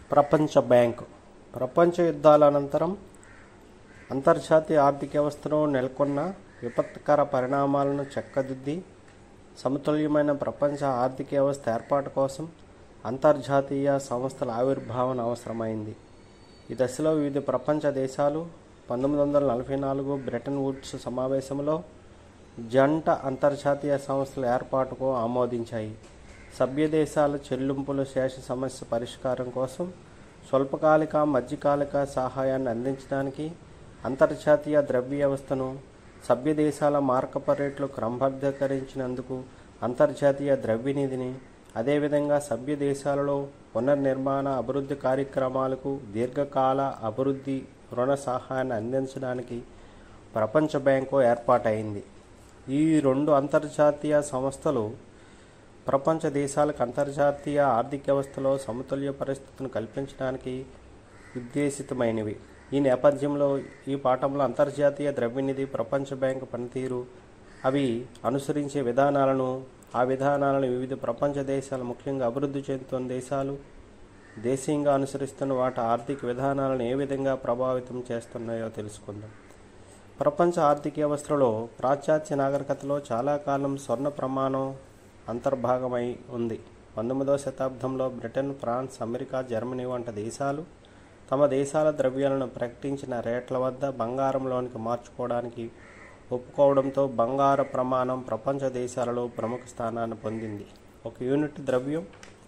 ప్రపంచ బ్యాంకు ప్రపంచ యుద్ధాల అనంతరం అంతర్జాతీయ ఆర్థిక వ్యవస్థలో నెలకొన్న విపత్కర పరిణామాలను చక్కదిద్ది సమతుల్యమైన ప్రపంచ ఆర్థిక వ్యవస్థ ఏర్పాటు కోసం అంతర్జాతీయ సంస్థల ఆవిర్భావన అవసరమైంది ఈ దశలో వివిధ ప్రపంచ దేశాలు పంతొమ్మిది వందల నలభై నాలుగు బ్రిటన్ వుడ్స్ సమావేశంలో జంట అంతర్జాతీయ సంస్థల ఏర్పాటుకు ఆమోదించాయి సభ్య దేశాల చెల్లింపుల శేష సమస్య పరిష్కారం కోసం స్వల్పకాలిక మధ్యకాలిక సహాయాన్ని అందించడానికి అంతర్జాతీయ ద్రవ్య వ్యవస్థను సభ్య దేశాల మార్కపు రేట్లు క్రమబద్ధీకరించినందుకు అంతర్జాతీయ ద్రవ్యనిధిని అదేవిధంగా సభ్య దేశాలలో పునర్నిర్మాణ అభివృద్ధి కార్యక్రమాలకు దీర్ఘకాల అభివృద్ధి రుణ సహాయాన్ని అందించడానికి ప్రపంచ బ్యాంకు ఏర్పాటైంది ఈ రెండు అంతర్జాతీయ సంస్థలు ప్రపంచ దేశాలకు అంతర్జాతీయ ఆర్థిక వ్యవస్థలో సమతుల్య పరిస్థితిని కల్పించడానికి ఉద్దేశితమైనవి ఈ నేపథ్యంలో ఈ పాఠంలో అంతర్జాతీయ ద్రవ్యనిధి ప్రపంచ బ్యాంకు పనితీరు అవి అనుసరించే విధానాలను ఆ విధానాలను వివిధ ప్రపంచ దేశాలు ముఖ్యంగా అభివృద్ధి చెందుతున్న దేశాలు దేశీయంగా అనుసరిస్తున్న వాటి ఆర్థిక విధానాలను ఏ విధంగా ప్రభావితం చేస్తున్నాయో తెలుసుకుందాం ప్రపంచ ఆర్థిక వ్యవస్థలో పాశ్చాత్య నాగరికతలో చాలా కాలం స్వర్ణ ప్రమాణం అంతర్భాగమై ఉంది పంతొమ్మిదవ శతాబ్దంలో బ్రిటన్ ఫ్రాన్స్ అమెరికా జర్మనీ వంటి దేశాలు తమ దేశాల ద్రవ్యాలను ప్రకటించిన రేట్ల వద్ద బంగారంలోనికి మార్చుకోవడానికి ఒప్పుకోవడంతో బంగార ప్రమాణం ప్రపంచ దేశాలలో ప్రముఖ స్థానాన్ని పొందింది ఒక యూనిట్ ద్రవ్యం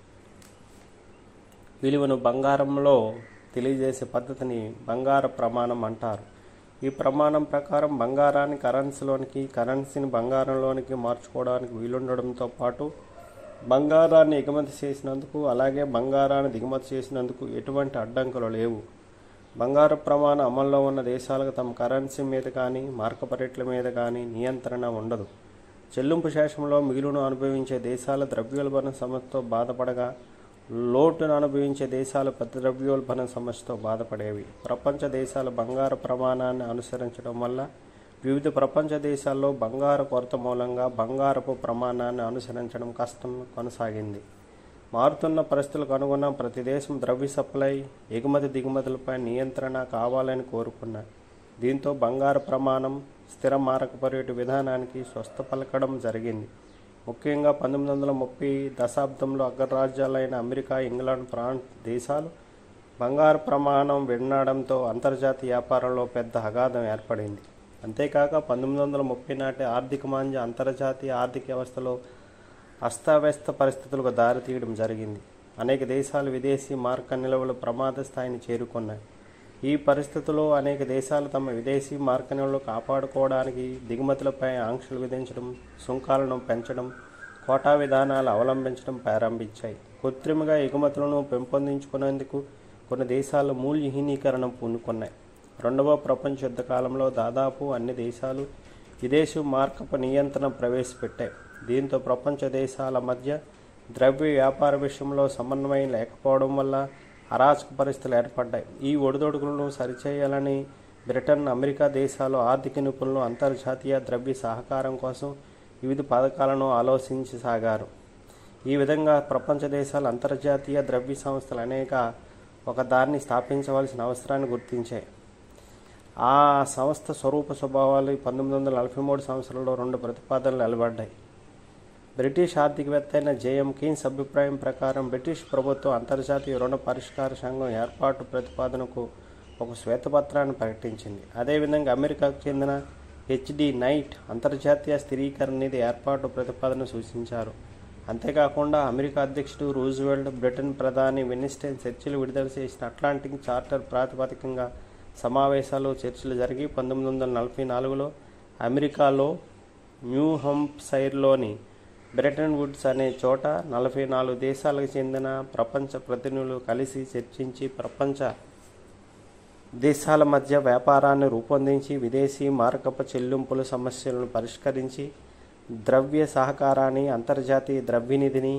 విలువను బంగారంలో తెలియజేసే పద్ధతిని బంగార ప్రమాణం అంటారు ఈ ప్రమాణం ప్రకారం బంగారాన్ని కరెన్సీలోనికి కరెన్సీని బంగారంలోనికి మార్చుకోవడానికి వీలుండడంతో పాటు బంగారాన్ని ఎగుమతి చేసినందుకు అలాగే బంగారాన్ని దిగుమతి చేసినందుకు ఎటువంటి అడ్డంకులు లేవు బంగారు ప్రమాణం అమల్లో ఉన్న దేశాలకు తమ కరెన్సీ మీద కానీ మార్కపు రేట్ల మీద కానీ నియంత్రణ ఉండదు చెల్లింపు శేషంలో మిగులును అనుభవించే దేశాల ద్రవ్యోల్బణ సమస్యతో బాధపడగా లోటును అనుభవించే దేశాలు పెద్ద ద్రవ్యోల్బణ సమస్యతో బాధపడేవి ప్రపంచ దేశాలు బంగారు ప్రమాణాన్ని అనుసరించడం వల్ల వివిధ ప్రపంచ దేశాల్లో బంగారు కొరత మూలంగా బంగారపు ప్రమాణాన్ని అనుసరించడం కష్టం కొనసాగింది మారుతున్న పరిస్థితులకు అనుగుణ ప్రతి దేశం ద్రవ్య సప్లై ఎగుమతి దిగుమతులపై నియంత్రణ కావాలని కోరుకున్నాయి దీంతో బంగారు ప్రమాణం స్థిర మారకపు రేటు విధానానికి స్వస్థ పలకడం జరిగింది ముఖ్యంగా పంతొమ్మిది వందల ముప్పై దశాబ్దంలో అగ్రరాజ్యాలైన అమెరికా ఇంగ్లాండ్ ఫ్రాన్స్ దేశాలు బంగారు ప్రమాణం విన్నాడంతో అంతర్జాతీయ వ్యాపారంలో పెద్ద అగాధం ఏర్పడింది అంతేకాక పంతొమ్మిది వందల ముప్పై నాటి ఆర్థిక మాంద్య అంతర్జాతీయ ఆర్థిక వ్యవస్థలో అస్తవ్యస్త పరిస్థితులకు దారితీయడం జరిగింది అనేక దేశాలు విదేశీ మార్క నిల్వలు ప్రమాద స్థాయిని చేరుకున్నాయి ఈ పరిస్థితుల్లో అనేక దేశాలు తమ విదేశీ మార్క నిల్వలు కాపాడుకోవడానికి దిగుమతులపై ఆంక్షలు విధించడం సుంకాలను పెంచడం కోటా విధానాలు అవలంబించడం ప్రారంభించాయి కృత్రిమంగా ఎగుమతులను పెంపొందించుకునేందుకు కొన్ని దేశాలు మూల్యహీనీకరణ పూనుకున్నాయి రెండవ ప్రపంచ యుద్ధ కాలంలో దాదాపు అన్ని దేశాలు విదేశీ మార్కపు నియంత్రణ ప్రవేశపెట్టాయి దీంతో ప్రపంచ దేశాల మధ్య ద్రవ్య వ్యాపార విషయంలో సమన్వయం లేకపోవడం వల్ల అరాచక పరిస్థితులు ఏర్పడ్డాయి ఈ ఒడిదొడుకులను సరిచేయాలని బ్రిటన్ అమెరికా దేశాలు ఆర్థిక నిపుణులు అంతర్జాతీయ ద్రవ్య సహకారం కోసం వివిధ పథకాలను ఆలోచించి సాగారు ఈ విధంగా ప్రపంచ దేశాలు అంతర్జాతీయ ద్రవ్య సంస్థలు అనేక ఒక దాన్ని స్థాపించవలసిన అవసరాన్ని గుర్తించాయి ఆ సంస్థ స్వరూప స్వభావాలు పంతొమ్మిది వందల నలభై మూడు సంవత్సరంలో రెండు ప్రతిపాదనలు నిలబడ్డాయి బ్రిటిష్ ఆర్థికవేత్త అయిన జేఎం కీన్స్ అభిప్రాయం ప్రకారం బ్రిటిష్ ప్రభుత్వం అంతర్జాతీయ రుణ పరిష్కార సంఘం ఏర్పాటు ప్రతిపాదనకు ఒక శ్వేతపత్రాన్ని ప్రకటించింది అదేవిధంగా అమెరికాకు చెందిన హెచ్డి నైట్ అంతర్జాతీయ స్థిరీకరణ నిధి ఏర్పాటు ప్రతిపాదన సూచించారు అంతేకాకుండా అమెరికా అధ్యక్షుడు రూజ్వెల్ట్ బ్రిటన్ ప్రధాని విన్స్టన్ చర్చిలు విడుదల చేసిన అట్లాంటిక్ చార్టర్ ప్రాతిపదికంగా సమావేశాలు చర్చలు జరిగి పంతొమ్మిది వందల నలభై నాలుగులో అమెరికాలో న్యూ హంప్సైర్లోని బ్రిటన్ వుడ్స్ అనే చోట నలభై నాలుగు దేశాలకు చెందిన ప్రపంచ ప్రతినిధులు కలిసి చర్చించి ప్రపంచ దేశాల మధ్య వ్యాపారాన్ని రూపొందించి విదేశీ మారకపు చెల్లింపుల సమస్యలను పరిష్కరించి ద్రవ్య సహకారాన్ని అంతర్జాతీయ ద్రవ్యనిధిని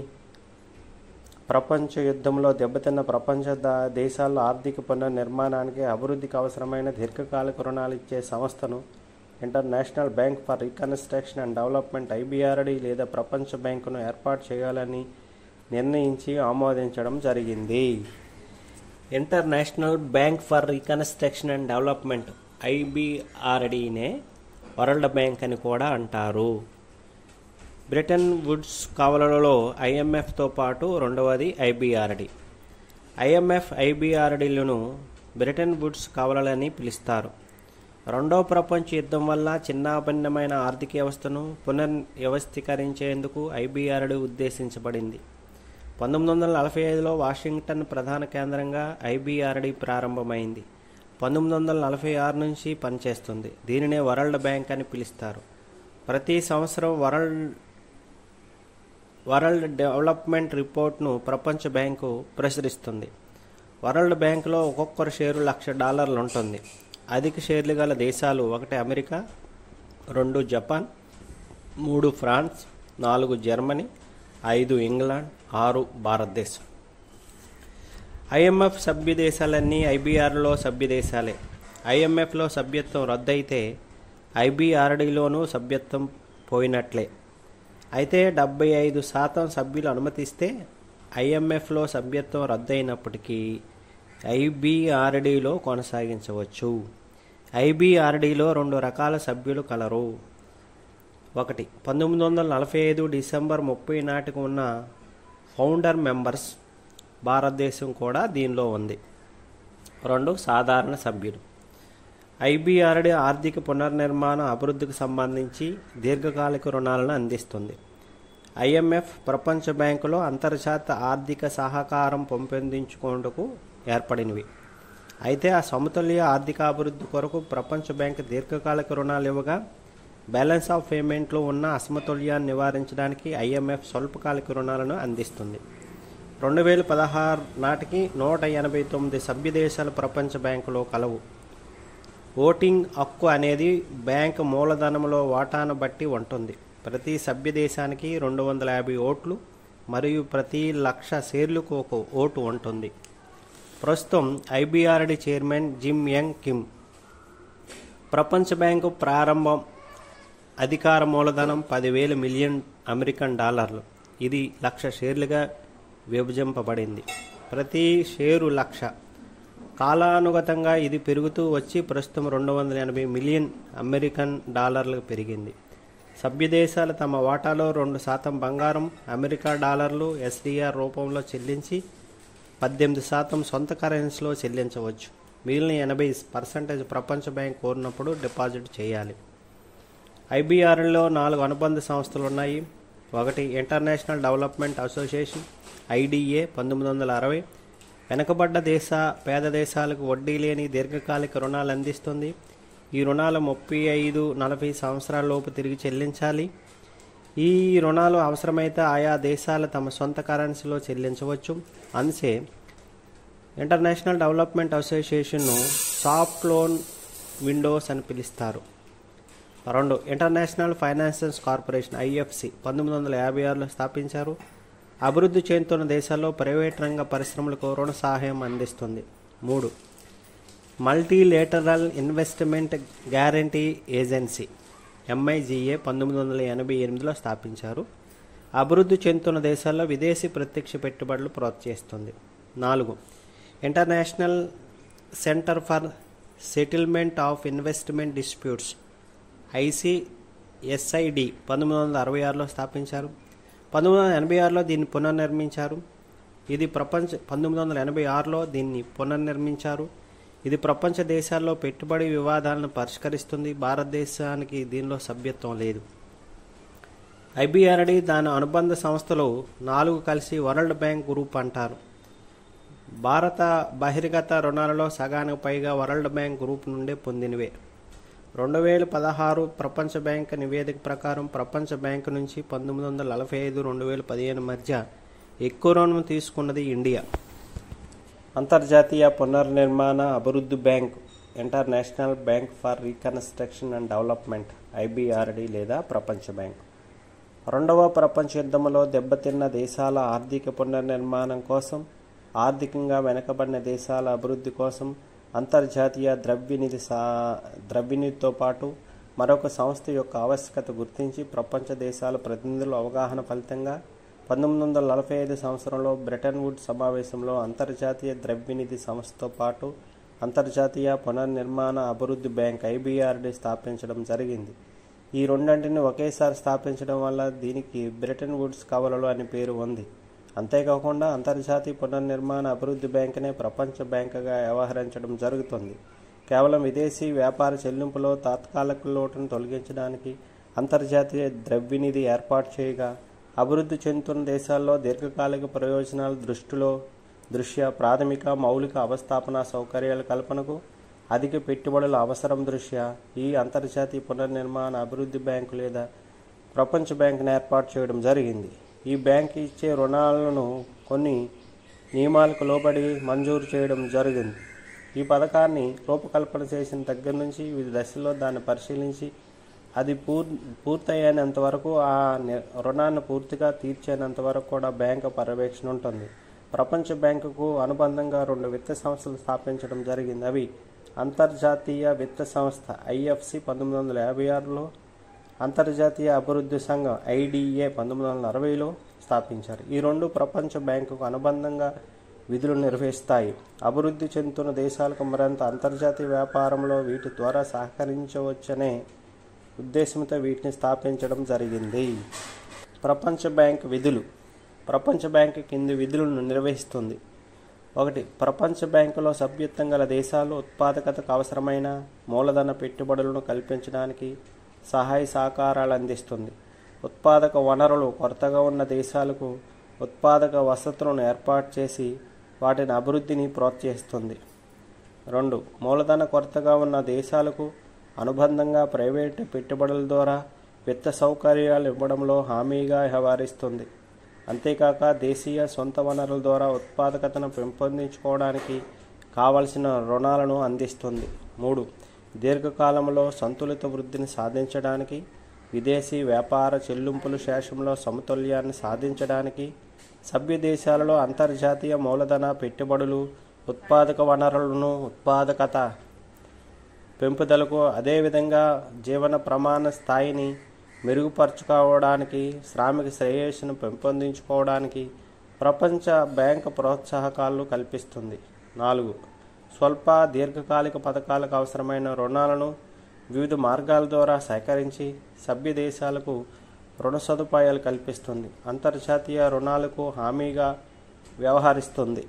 ప్రపంచ యుద్ధంలో దెబ్బతిన్న ప్రపంచ ద- దేశాల్లో ఆర్థిక పునర్నిర్మాణానికి అభివృద్ధికి అవసరమైన దీర్ఘకాలిక రుణాలు ఇచ్చే సంస్థను International Bank for Reconstruction and Development IBRD లేదా ప్రపంచ బ్యాంకును ఏర్పాటు చేయాలని నిర్ణయించి ఆమోదించడం జరిగింది International Bank for Reconstruction and Development ఐబిఆర్డినే వరల్డ్ బ్యాంక్ అని కూడా అంటారు బ్రిటన్ వుడ్స్ కవలలో ఐఎంఎఫ్తో పాటు రెండవది ఐబిఆర్డి ఐఎంఎఫ్ ఐబిఆర్డీలను బ్రిటన్ వుడ్స్ కవలలని పిలుస్తారు రెండో ప్రపంచ యుద్ధం వల్ల చిన్నాభిన్నమైన ఆర్థిక వ్యవస్థను పునర్వ్యవస్థీకరించేందుకు ఐబిఆర్డి ఉద్దేశించబడింది పంతొమ్మిది వందల నలభై ఐదులో వాషింగ్టన్ ప్రధాన కేంద్రంగా ఐబిఆర్డి ప్రారంభమైంది పంతొమ్మిది వందల నలభై ఆరు నుంచి పనిచేస్తుంది దీనినే వరల్డ్ బ్యాంక్ అని పిలుస్తారు ప్రతి సంవత్సరం వరల్డ్ వరల్డ్ డెవలప్మెంట్ రిపోర్ట్ను ప్రపంచ బ్యాంకు ప్రచురిస్తుంది వరల్డ్ బ్యాంకులో ఒక్కొక్కరు షేరు లక్ష డాలర్లు ఉంటుంది అధిక షేర్లు గల దేశాలు ఒకటి అమెరికా రెండు జపాన్ మూడు ఫ్రాన్స్ నాలుగు జర్మనీ ఐదు ఇంగ్లాండ్ ఆరు భారతదేశం ఐఎంఎఫ్ సభ్య దేశాలన్నీ ఐబీఆర్లో సభ్య దేశాలే ఐఎంఎఫ్లో సభ్యత్వం రద్దయితే ఐబీఆర్డీలోనూ సభ్యత్వం పోయినట్లే అయితే డెబ్బై ఐదు శాతం సభ్యులు అనుమతిస్తే ఐఎంఎఫ్లో సభ్యత్వం రద్దయినప్పటికీ ఐబీఆర్డీలో కొనసాగించవచ్చు ఐబీఆర్డీలో రెండు రకాల సభ్యులు కలరు ఒకటి పంతొమ్మిది వందల నలభై ఐదు డిసెంబర్ ముప్పై నాటికి ఉన్న ఫౌండర్ మెంబర్స్ భారతదేశం కూడా దీనిలో ఉంది రెండు సాధారణ సభ్యులు ఐబీఆర్డి ఆర్థిక పునర్నిర్మాణ అభివృద్ధికి సంబంధించి దీర్ఘకాలిక రుణాలను అందిస్తుంది ఐఎంఎఫ్ ప్రపంచ బ్యాంకులో అంతర్జాత ఆర్థిక సహకారం పెంపొందించుకుంటకు ఏర్పడినవి అయితే ఆ సమతుల్య ఆర్థిక అభివృద్ధి కొరకు ప్రపంచ బ్యాంక్ దీర్ఘకాలిక రుణాలు ఇవ్వగా బ్యాలెన్స్ ఆఫ్ పేమెంట్లో ఉన్న అసమతుల్యాన్ని నివారించడానికి ఐఎంఎఫ్ స్వల్పకాలిక రుణాలను అందిస్తుంది రెండు వేల పదహారు నాటికి నూట ఎనభై తొమ్మిది సభ్య దేశాలు ప్రపంచ బ్యాంకులో కలవు ఓటింగ్ హక్కు అనేది బ్యాంక్ మూలధనంలో వాటాను బట్టి ఉంటుంది ప్రతి సభ్య దేశానికి రెండు వందల యాభై ఓట్లు మరియు ప్రతి లక్ష షేర్లకు ఒక ఓటు ఉంటుంది ప్రస్తుతం IBRD chairman Jim Yong Kim ప్రపంచ బ్యాంకు ప్రారంభం అధికార మూలధనం పదివేల మిలియన్ అమెరికన్ డాలర్లు ఇది లక్ష షేర్లుగా విభజింపబడింది ప్రతి షేరు లక్ష కాలానుగతంగా ఇది పెరుగుతూ వచ్చి ప్రస్తుతం రెండు వందల ఎనభై మిలియన్ అమెరికన్ డాలర్లకు పెరిగింది సభ్య దేశాలు తమ వాటాలో రెండు శాతం బంగారం అమెరికా డాలర్లు ఎస్డిఆర్ రూపంలో చెల్లించి పద్దెనిమిది శాతం సొంత కరెన్సీలో చెల్లించవచ్చు మిగిలిన ఎనభై పర్సెంటేజ్ ప్రపంచ బ్యాంక్ కోరినప్పుడు డిపాజిట్ చేయాలి ఐబీఆర్లో నాలుగు అనుబంధ సంస్థలు ఉన్నాయి ఒకటి ఇంటర్నేషనల్ డెవలప్మెంట్ అసోసియేషన్ ఐడిఏ పంతొమ్మిది వందల అరవై వెనుకబడ్డ దేశ పేద దేశాలకు వడ్డీ లేని దీర్ఘకాలిక రుణాలు అందిస్తుంది ఈ రుణాలు ముప్పై ఐదు నలభై సంవత్సరాల లోపు తిరిగి చెల్లించాలి ఈ రుణాలు అవసరమైతే ఆయా దేశాలు తమ సొంత కరెన్సీలో చెల్లించవచ్చు అందుసే ఇంటర్నేషనల్ డెవలప్మెంట్ అసోసియేషన్ను సాఫ్ట్ లోన్ విండోస్ అని పిలుస్తారు రెండు ఇంటర్నేషనల్ ఫైనాన్షియల్స్ కార్పొరేషన్ ఐఎఫ్సి పంతొమ్మిది వందల యాభై ఆరులో స్థాపించారు అభివృద్ధి చెందుతున్న దేశాల్లో ప్రైవేట్ రంగ పరిశ్రమలకు రుణ సహాయం అందిస్తుంది మూడు Multilateral Investment Guarantee Agency MIGA పంతొమ్మిది వందల ఎనభై ఎనిమిదిలో స్థాపించారు అభివృద్ధి చెందుతున్న దేశాల్లో విదేశీ ప్రత్యక్ష పెట్టుబడులు ప్రోత్సహిస్తుంది నాలుగు International Centre for Settlement of Investment Disputes ICSID పంతొమ్మిది వందల అరవై ఆరులో స్థాపించారు పంతొమ్మిది వందల ఎనభై ఆరులో దీన్ని పునర్నిర్మించారు ఇది ప్రపంచ పంతొమ్మిది వందల ఎనభై ఆరులో దీన్ని పునర్నిర్మించారు ఇది ప్రపంచ దేశాల్లో పెట్టుబడి వివాదాలను పరిష్కరిస్తుంది భారతదేశానికి దీనిలో సభ్యత్వం లేదు ఐబీఆర్డి దాని అనుబంధ సంస్థలు నాలుగు కలిసి వరల్డ్ బ్యాంక్ గ్రూప్ అంటారు భారత బహిర్గత రుణాలలో సగానికి పైగా వరల్డ్ బ్యాంక్ గ్రూప్ నుండే పొందినవే రెండు వేల పదహారు ప్రపంచ బ్యాంక్ నివేదిక ప్రకారం ప్రపంచ బ్యాంకు నుంచి పంతొమ్మిది వందల నలభై ఐదు రెండు వేల పదిహేను మధ్య ఎక్కువ రుణం తీసుకున్నది ఇండియా అంతర్జాతీయ పునర్నిర్మాణ అభివృద్ధి bank International Bank for Reconstruction and Development IBRD లేదా ప్రపంచ బ్యాంక్ రెండవ ప్రపంచ యుద్ధంలో దెబ్బతిన్న దేశాల ఆర్థిక పునర్నిర్మాణం కోసం ఆర్థికంగా వెనుకబడిన దేశాల అభివృద్ధి కోసం అంతర్జాతీయ ద్రవ్యనిధి సా ద్రవ్యనిధితో పాటు మరొక సంస్థ యొక్క ఆవశ్యకత గుర్తించి ప్రపంచ దేశాల ప్రతినిధుల అవగాహన ఫలితంగా పంతొమ్మిది వందల నలభై ఐదు సంవత్సరంలో బ్రెటన్ వుడ్ సమావేశంలో అంతర్జాతీయ ద్రవ్యనిధి సంస్థతో పాటు అంతర్జాతీయ పునర్నిర్మాణ అభివృద్ధి బ్యాంక్ ఐబీఆర్డి స్థాపించడం జరిగింది ఈ రెండింటిని ఒకేసారి స్థాపించడం వల్ల దీనికి బ్రిటన్ వుడ్స్ కవలలు అని పేరు ఉంది అంతేకాకుండా అంతర్జాతీయ పునర్నిర్మాణ అభివృద్ధి బ్యాంకునే ప్రపంచ బ్యాంకుగా వ్యవహరించడం జరుగుతుంది కేవలం విదేశీ వ్యాపార చెల్లింపులో తాత్కాలిక లోటును తొలగించడానికి అంతర్జాతీయ ద్రవ్యనిధి ఏర్పాటు చేయగా అభివృద్ధి చెందుతున్న దేశాల్లో దీర్ఘకాలిక ప్రయోజనాల దృష్టిలో దృష్ట్యా ప్రాథమిక మౌలిక అవస్థాపన సౌకర్యాల కల్పనకు అధిక పెట్టుబడుల అవసరం దృష్ట్యా ఈ అంతర్జాతీయ పునర్నిర్మాణ అభివృద్ధి బ్యాంకు లేదా ప్రపంచ బ్యాంకును ఏర్పాటు చేయడం జరిగింది ఈ బ్యాంక్ ఇచ్చే రుణాలను కొన్ని నియమాలకు లోబడి మంజూరు చేయడం జరిగింది ఈ పథకాన్ని రూపకల్పన చేసిన దగ్గర నుంచి వివిధ దశల్లో దాన్ని పరిశీలించి అది పూర్ పూర్తయ్యేంత వరకు ఆ ని- రుణాన్ని పూర్తిగా తీర్చేంత వరకు కూడా బ్యాంకు పర్యవేక్షణ ఉంటుంది ప్రపంచ బ్యాంకుకు అనుబంధంగా రెండు విత్త సంస్థలు స్థాపించడం జరిగింది అవి అంతర్జాతీయ విత్త సంస్థ ఐఎఫ్సి పంతొమ్మిది వందల యాభై ఆరులో అంతర్జాతీయ అభివృద్ధి సంఘం ఐడిఏ పంతొమ్మిది వందల అరవైలో స్థాపించారు ఈ రెండు ప్రపంచ బ్యాంకుకు అనుబంధంగా విధులు నిర్వహిస్తాయి అభివృద్ధి చెందుతున్న దేశాలకు మరింత అంతర్జాతీయ వ్యాపారంలో వీటి ద్వారా సహకరించవచ్చనే ఉద్దేశంతో వీటిని స్థాపించడం జరిగింది ప్రపంచ బ్యాంక్ విధులు ప్రపంచ బ్యాంకు కింది విధులను నిర్వహిస్తుంది ఒకటి ప్రపంచ బ్యాంకులో సభ్యత్వం గల దేశాలు ఉత్పాదకతకు అవసరమైన మూలధన పెట్టుబడులను కల్పించడానికి సహాయ సహకారాలు అందిస్తుంది ఉత్పాదక వనరులు కొరతగా ఉన్న దేశాలకు ఉత్పాదక వసతులను ఏర్పాటు చేసి వాటిని అభివృద్ధిని ప్రోత్సహిస్తుంది రెండు మూలధన కొరతగా ఉన్న దేశాలకు అనుబంధంగా ప్రైవేటు పెట్టుబడుల ద్వారా విత్త సౌకర్యాలు ఇవ్వడంలో హామీగా వ్యవహరిస్తుంది అంతేకాక దేశీయ సొంత వనరుల ద్వారా ఉత్పాదకతను పెంపొందించుకోవడానికి కావలసిన రుణాలను అందిస్తుంది మూడు దీర్ఘకాలంలో సంతులిత వృద్ధిని సాధించడానికి విదేశీ వ్యాపార చెల్లింపుల శేషంలో సమతుల్యాన్ని సాధించడానికి సభ్య దేశాలలో అంతర్జాతీయ మూలధన పెట్టుబడులు ఉత్పాదక వనరులను ఉత్పాదకత పెంపుదలకు అదేవిధంగా జీవన ప్రమాణ స్థాయిని మెరుగుపరుచుకోవడానికి శ్రామిక శ్రేయస్సును పెంపొందించుకోవడానికి ప్రపంచ బ్యాంక్ ప్రోత్సాహకాలు కల్పిస్తుంది నాలుగు స్వల్ప దీర్ఘకాలిక పథకాలకు అవసరమైన రుణాలను వివిధ మార్గాల ద్వారా సేకరించి సభ్య దేశాలకు రుణ సదుపాయాలు కల్పిస్తుంది అంతర్జాతీయ రుణాలకు హామీగా వ్యవహరిస్తుంది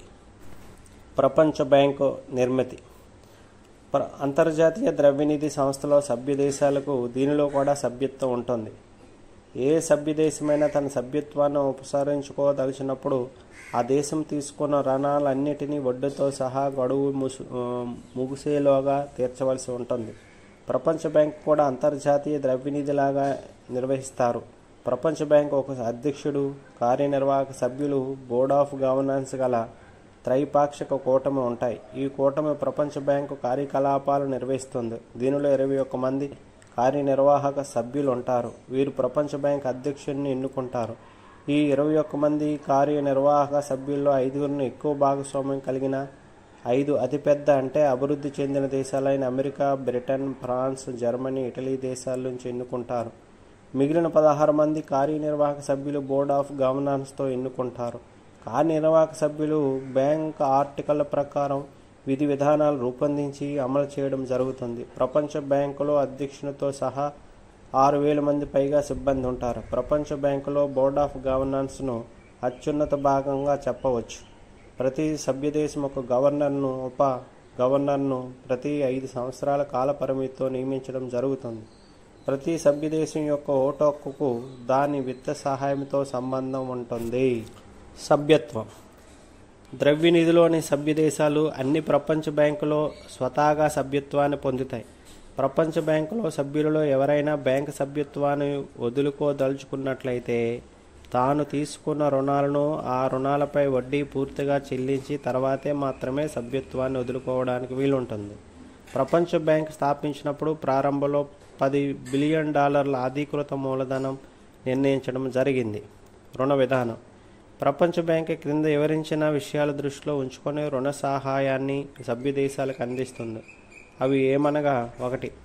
ప్రపంచ బ్యాంకు నిర్మితి ప్ర అంతర్జాతీయ ద్రవ్యనిధి సంస్థలో సభ్య దేశాలకు దీనిలో కూడా సభ్యత్వం ఉంటుంది ఏ సభ్య దేశమైనా తన సభ్యత్వాన్ని ఉపసరించుకోదలిచినప్పుడు ఆ దేశం తీసుకున్న రుణాలన్నిటినీ వడ్డీతో సహా గడువు ముసు ఆ, ముగిసేలోగా తీర్చవలసి ఉంటుంది ప్రపంచ బ్యాంక్ కూడా అంతర్జాతీయ ద్రవ్యనిధిలాగా నిర్వహిస్తారు ప్రపంచ బ్యాంక్ ఒక అధ్యక్షుడు కార్యనిర్వాహక సభ్యులు బోర్డ్ ఆఫ్ గవర్నెన్స్ గల త్రైపాక్షిక కూటమి ఉంటాయి ఈ కూటమి ప్రపంచ బ్యాంకు కార్యకలాపాలు నిర్వహిస్తుంది దీనిలో ఇరవై ఒక్క మంది కార్యనిర్వాహక సభ్యులు ఉంటారు వీరు ప్రపంచ బ్యాంక్ అధ్యక్షుడిని ఎన్నుకుంటారు ఈ ఇరవై ఒక్క మంది కార్యనిర్వాహక సభ్యుల్లో ఐదుగురిని ఎక్కువ భాగస్వామ్యం కలిగిన ఐదు అతిపెద్ద అంటే అభివృద్ధి చెందిన దేశాలైన America Britain France Germany Italy దేశాల నుంచి ఎన్నుకుంటారు మిగిలిన పదహారు మంది కార్యనిర్వాహక సభ్యులు బోర్డ్ ఆఫ్ గవర్నెన్స్తో ఎన్నుకుంటారు కార్యనిర్వాహక సభ్యులు బ్యాంక్ ఆర్టికల్ ప్రకారం విధి విధానాలు రూపొందించి అమలు చేయడం జరుగుతుంది ప్రపంచ బ్యాంకులో అధ్యక్షునితో సహా ఆరు వేల మంది పైగా సిబ్బంది ఉంటారు ప్రపంచ బ్యాంకులో బోర్డ్ ఆఫ్ గవర్నెన్స్ను అత్యున్నత భాగంగా చెప్పవచ్చు ప్రతి సభ్యదేశం ఒక గవర్నర్ను ఉప గవర్నర్ను ప్రతి ఐదు సంవత్సరాల కాల పరిమితితో నియమించడం జరుగుతుంది ప్రతి సభ్యదేశం యొక్క ఓటు హక్కుకు దాని విత్త సహాయంతో సంబంధం ఉంటుంది సభ్యత్వం ద్రవ్యనిధిలోని సభ్య దేశాలు అన్ని ప్రపంచ బ్యాంకులో స్వతహాగా సభ్యత్వాన్ని పొందుతాయి ప్రపంచ బ్యాంకులో సభ్యులలో ఎవరైనా బ్యాంకు సభ్యత్వాన్ని వదులుకోదలుచుకున్నట్లయితే తాను తీసుకున్న రుణాలను ఆ రుణాలపై వడ్డీ పూర్తిగా చెల్లించి తర్వాతే మాత్రమే సభ్యత్వాన్ని వదులుకోవడానికి వీలుంటుంది ప్రపంచ బ్యాంక్ స్థాపించినప్పుడు ప్రారంభంలో పది బిలియన్ డాలర్ల అధీకృత మూలధనం నిర్ణయించడం జరిగింది రుణ విధానం ప్రపంచ బ్యాంక్ క్రింద వివరించిన విషయాల దృష్టిలో ఉంచుకొని రుణ సహాయాన్ని సభ్య దేశాలకు అందిస్తుంది అవి ఏమనగా ఒకటి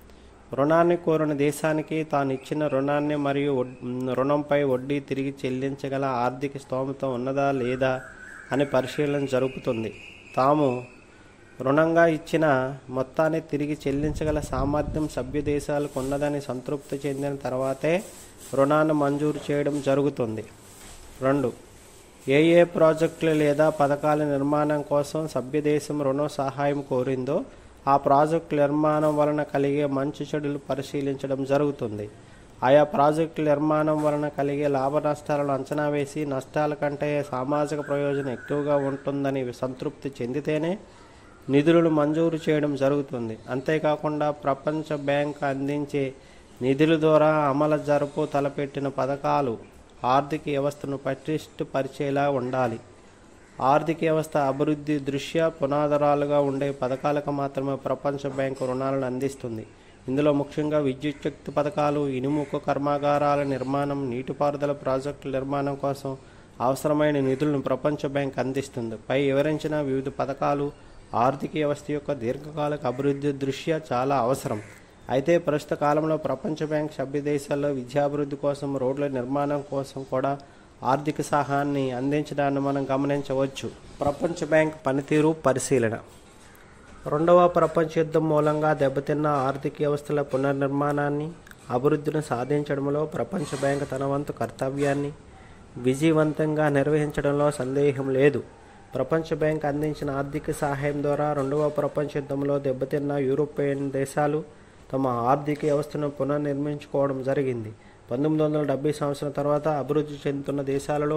రుణాన్ని కోరిన దేశానికి తాను ఇచ్చిన రుణాన్ని మరియు వడ్- రుణంపై వడ్డీ తిరిగి చెల్లించగల ఆర్థిక స్తోమత ఉన్నదా లేదా అని పరిశీలన జరుపుతుంది తాము రుణంగా ఇచ్చిన మొత్తాన్ని తిరిగి చెల్లించగల సామర్థ్యం సభ్య దేశాలకు ఉన్నదని సంతృప్తి చెందిన తర్వాతే రుణాన్ని మంజూరు చేయడం జరుగుతుంది రెండు ఏ ఏ ప్రాజెక్టులు లేదా పథకాల నిర్మాణం కోసం సభ్య దేశం రుణ సహాయం కోరిందో ఆ ప్రాజెక్టు నిర్మాణం వలన కలిగే మంచి చెడులు పరిశీలించడం జరుగుతుంది ఆయా ప్రాజెక్టుల నిర్మాణం వలన కలిగే లాభ నష్టాలను అంచనా వేసి నష్టాల కంటే సామాజిక ప్రయోజనం ఎక్కువగా ఉంటుందని సంతృప్తి చెందితేనే నిధులను మంజూరు చేయడం జరుగుతుంది అంతేకాకుండా ప్రపంచ బ్యాంక్ అందించే నిధుల ద్వారా అమలు జరుపు తలపెట్టిన పథకాలు ఆర్థిక వ్యవస్థను పటిష్టపరిచేలా ఉండాలి ఆర్థిక వ్యవస్థ అభివృద్ధి దృష్ట్యా పునాదరాలుగా ఉండే పథకాలకు మాత్రమే ప్రపంచ బ్యాంకు రుణాలను అందిస్తుంది ఇందులో ముఖ్యంగా విద్యుత్ శక్తి పథకాలు ఇనుముకు కర్మాగారాల నిర్మాణం నీటిపారుదల ప్రాజెక్టుల నిర్మాణం కోసం అవసరమైన నిధులను ప్రపంచ బ్యాంక్ అందిస్తుంది పై వివరించిన వివిధ పథకాలు ఆర్థిక వ్యవస్థ యొక్క దీర్ఘకాలిక అభివృద్ధి దృష్ట్యా చాలా అవసరం అయితే ప్రస్తుత కాలంలో ప్రపంచ బ్యాంక్ సభ్య దేశాల్లో విద్యాభివృద్ధి కోసం రోడ్ల నిర్మాణం కోసం కూడా ఆర్థిక సహాయాన్ని అందించడాన్ని మనం గమనించవచ్చు ప్రపంచ బ్యాంక్ పనితీరు పరిశీలన రెండవ ప్రపంచ యుద్ధం మూలంగా దెబ్బతిన్న ఆర్థిక వ్యవస్థల పునర్నిర్మాణాన్ని అభివృద్ధిని సాధించడంలో ప్రపంచ బ్యాంక్ తన వంతు కర్తవ్యాన్ని విజయవంతంగా నిర్వహించడంలో సందేహం లేదు ప్రపంచ బ్యాంక్ అందించిన ఆర్థిక సహాయం ద్వారా రెండవ ప్రపంచ యుద్ధంలో దెబ్బతిన్న యూరోపియన్ దేశాలు తమ ఆర్థిక వ్యవస్థను పునర్నిర్మించుకోవడం జరిగింది పంతొమ్మిది వందల డెబ్బై సంవత్సరం తర్వాత అభివృద్ధి చెందుతున్న దేశాలలో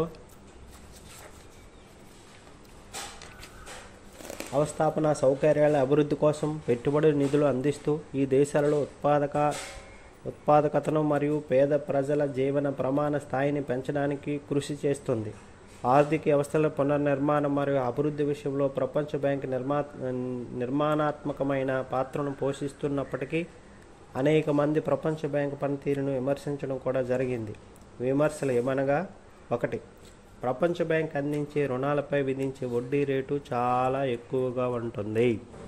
అవస్థాపన సౌకర్యాల అభివృద్ధి కోసం పెట్టుబడి నిధులు అందిస్తూ ఈ దేశాలలో ఉత్పాదక ఉత్పాదకతను మరియు పేద ప్రజల జీవన ప్రమాణ స్థాయిని పెంచడానికి కృషి చేస్తుంది ఆర్థిక వ్యవస్థల పునర్నిర్మాణం మరియు అభివృద్ధి విషయంలో ప్రపంచ బ్యాంక్ నిర్మా నిర్మాణాత్మకమైన పాత్రను పోషిస్తున్నప్పటికీ అనేక మంది ప్రపంచ బ్యాంక్ పనితీరును విమర్శించడం కూడా జరిగింది విమర్శలు ఏమనగా ఒకటి ప్రపంచ బ్యాంక్ అందించే రుణాలపై విధించే వడ్డీ రేటు చాలా ఎక్కువగా ఉంటుంది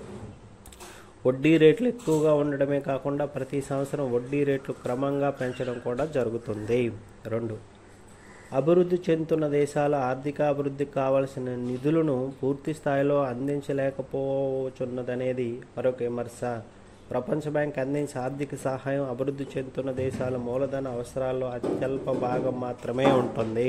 వడ్డీ రేట్లు ఎక్కువగా ఉండడమే కాకుండా ప్రతి సంవత్సరం వడ్డీ రేట్లు క్రమంగా పెంచడం కూడా జరుగుతుంది రెండు అభివృద్ధి చెందుతున్న దేశాల ఆర్థిక అభివృద్ధికి కావలసిన నిధులను పూర్తి స్థాయిలో అందించలేకపోవచ్చున్నదనేది మరొక విమర్శ ప్రపంచ బ్యాంక్ అందించే ఆర్థిక సహాయం అభివృద్ధి చెందుతున్న దేశాల మూలధన అవసరాల్లో అత్యల్ప భాగం మాత్రమే ఉంటుంది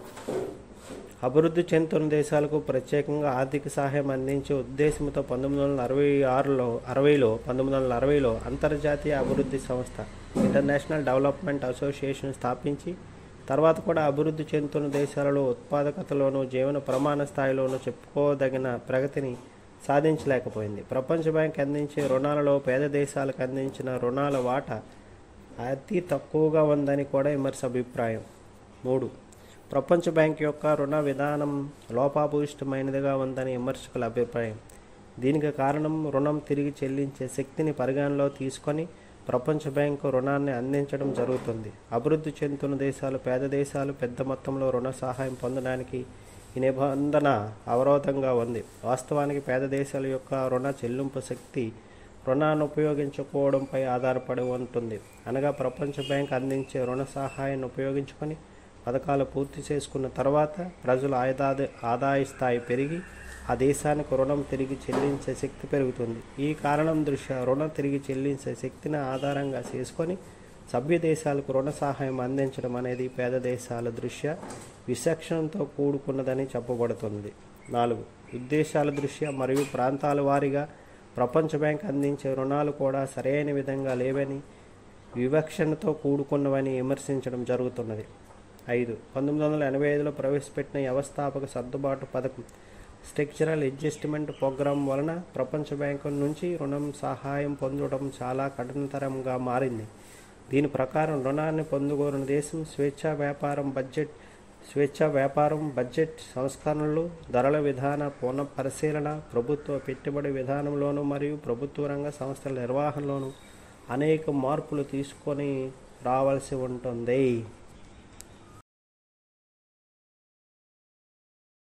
అభివృద్ధి చెందుతున్న దేశాలకు ప్రత్యేకంగా ఆర్థిక సహాయం అందించే ఉద్దేశంతో పంతొమ్మిది వందల అరవై ఆరులో అరవైలో పంతొమ్మిది వందల అరవైలో అంతర్జాతీయ అభివృద్ధి సంస్థ ఇంటర్నేషనల్ డెవలప్మెంట్ అసోసియేషన్ స్థాపించి తర్వాత కూడా అభివృద్ధి చెందుతున్న దేశాలలో ఉత్పాదకతలోనూ జీవన ప్రమాణ స్థాయిలోనూ చెప్పుకోదగిన ప్రగతిని సాధించలేకపోయింది ప్రపంచ బ్యాంక్ అందించే రుణాలలో పేద దేశాలకు అందించిన రుణాల వాటా అతి తక్కువగా ఉందని కూడా విమర్శ అభిప్రాయం మూడు ప్రపంచ బ్యాంక్ యొక్క రుణ విధానం లోపాభూయిష్టమైనదిగా ఉందని విమర్శకుల అభిప్రాయం దీనికి కారణం రుణం తిరిగి చెల్లించే శక్తిని పరిగణలో తీసుకొని ప్రపంచ బ్యాంకు రుణాన్ని అందించడం జరుగుతుంది అభివృద్ధి చెందుతున్న దేశాలు పేద దేశాలు పెద్ద మొత్తంలో రుణ సహాయం పొందడానికి ఈ నిబంధన అవరోధంగా ఉంది వాస్తవానికి పేద దేశాల యొక్క రుణ చెల్లింపు శక్తి రుణాన్ని ఉపయోగించుకోవడంపై ఆధారపడి ఉంటుంది అనగా ప్రపంచ బ్యాంక్ అందించే రుణ సహాయాన్ని ఉపయోగించుకొని పథకాలు పూర్తి చేసుకున్న తర్వాత ప్రజల ఆదాయ ఆదాయ స్థాయి పెరిగి ఆ దేశానికి రుణం తిరిగి చెల్లించే శక్తి పెరుగుతుంది ఈ కారణం దృష్ట్యా రుణం తిరిగి చెల్లించే శక్తిని ఆధారంగా చేసుకొని సభ్య దేశాలకు రుణ సహాయం అందించడం అనేది పేద దేశాల దృష్ట్యా విచక్షణతో కూడుకున్నదని చెప్పబడుతుంది నాలుగు ఉద్దేశాల దృష్ట్యా మరియు ప్రాంతాల వారీగా ప్రపంచ బ్యాంక్ అందించే రుణాలు కూడా సరైన విధంగా లేవని వివక్షణతో కూడుకున్నవని విమర్శించడం జరుగుతున్నది ఐదు పంతొమ్మిది వందల ఎనభై ఐదులో ప్రవేశపెట్టిన వ్యవస్థాపక సర్దుబాటు పథకం స్ట్రక్చరల్ అడ్జస్ట్మెంట్ ప్రోగ్రాం వలన ప్రపంచ బ్యాంకు నుంచి రుణం సహాయం పొందడం చాలా కఠినతరంగా మారింది దీని ప్రకారం రుణాన్ని పొందుకోరిన దేశం స్వేచ్ఛా వ్యాపారం బడ్జెట్ స్వేచ్ఛా వ్యాపారం బడ్జెట్ సంస్కరణలు ధరల విధాన పునఃపరిశీలన ప్రభుత్వ పెట్టుబడి విధానంలోనూ మరియు ప్రభుత్వ రంగ సంస్థల నిర్వహణలోనూ అనేక మార్పులు తీసుకొని రావాల్సి ఉంటుంది